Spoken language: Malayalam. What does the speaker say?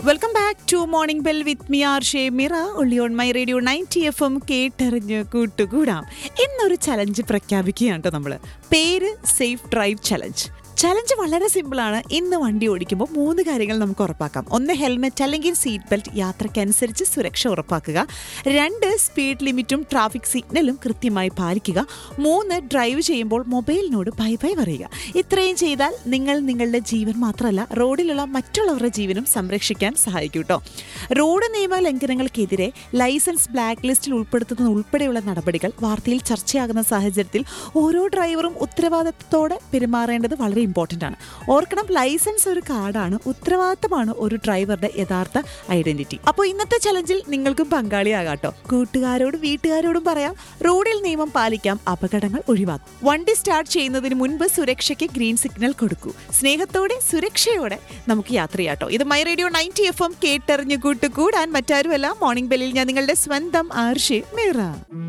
welcome back to morning bell with me R J Mira ഒള്ളി on my radio ninety F M കേട്ടറിഞ്ഞ് കൂട്ടുകൂടാം എന്നൊരു ചലഞ്ച് പ്രഖ്യാപിക്കുകയാണ് കേട്ടോ നമ്മൾ പേര് സേഫ് ഡ്രൈവ് ചലഞ്ച് ചലഞ്ച് വളരെ സിമ്പിളാണ് ഇന്ന് വണ്ടി ഓടിക്കുമ്പോൾ മൂന്ന് കാര്യങ്ങൾ നമുക്ക് ഉറപ്പാക്കാം ഒന്ന് ഹെൽമെറ്റ് അല്ലെങ്കിൽ സീറ്റ് ബെൽറ്റ് യാത്രക്കനുസരിച്ച് സുരക്ഷ ഉറപ്പാക്കുക രണ്ട് സ്പീഡ് ലിമിറ്റും ട്രാഫിക് സിഗ്നലും കൃത്യമായി പാലിക്കുക മൂന്ന് ഡ്രൈവ് ചെയ്യുമ്പോൾ മൊബൈലിനോട് ബൈ ബൈ പറയുക ഇത്രയും ചെയ്താൽ നിങ്ങൾ നിങ്ങളുടെ ജീവൻ മാത്രമല്ല റോഡിലുള്ള മറ്റുള്ളവരുടെ ജീവനും സംരക്ഷിക്കാൻ സഹായിക്കും കേട്ടോ റോഡ് നിയമ ലംഘനങ്ങൾക്കെതിരെ ലൈസൻസ് ബ്ലാക്ക് ലിസ്റ്റിൽ ഉൾപ്പെടുത്തുന്ന ഉൾപ്പെടെയുള്ള നടപടികൾ വാർത്തയിൽ ചർച്ചയാകുന്ന സാഹചര്യത്തിൽ ഓരോ ഡ്രൈവറും ഉത്തരവാദിത്തത്തോടെ പെരുമാറേണ്ടത് വളരെ ഇമ്പോർട്ടൻ്റ് ആണ് ഓർക്കണം ലൈസൻസ് ഒരു കാർഡാണ് ഉത്തരവാദിത്തമാണ് ഒരു ഡ്രൈവറുടെ യഥാർത്ഥ ഐഡന്റിറ്റി അപ്പോൾ ഇന്നത്തെ ചലഞ്ചിൽ നിങ്ങൾക്കും പങ്കാളിയാകാട്ടോ കൂട്ടുകാരോടും വീട്ടുകാരോടും പറയാം റോഡിൽ നിയമം പാലിക്കാം അപകടങ്ങൾ ഒഴിവാക്കും വണ്ടി സ്റ്റാർട്ട് ചെയ്യുന്നതിന് മുൻപ് സുരക്ഷയ്ക്ക് ഗ്രീൻ സിഗ്നൽ കൊടുക്കൂ സ്നേഹത്തോടെ സുരക്ഷയോടെ നമുക്ക് യാത്ര ചെയ്യാട്ടോ ഇത് my radio ninety F M കേട്ടറിഞ്ഞു കൂട്ടുകൂടാൻ മറ്റാരുമല്ല മോർണിംഗ് ബെല്ലിൽ ഞാൻ നിങ്ങളുടെ സ്വന്തം ആർഷി മീറ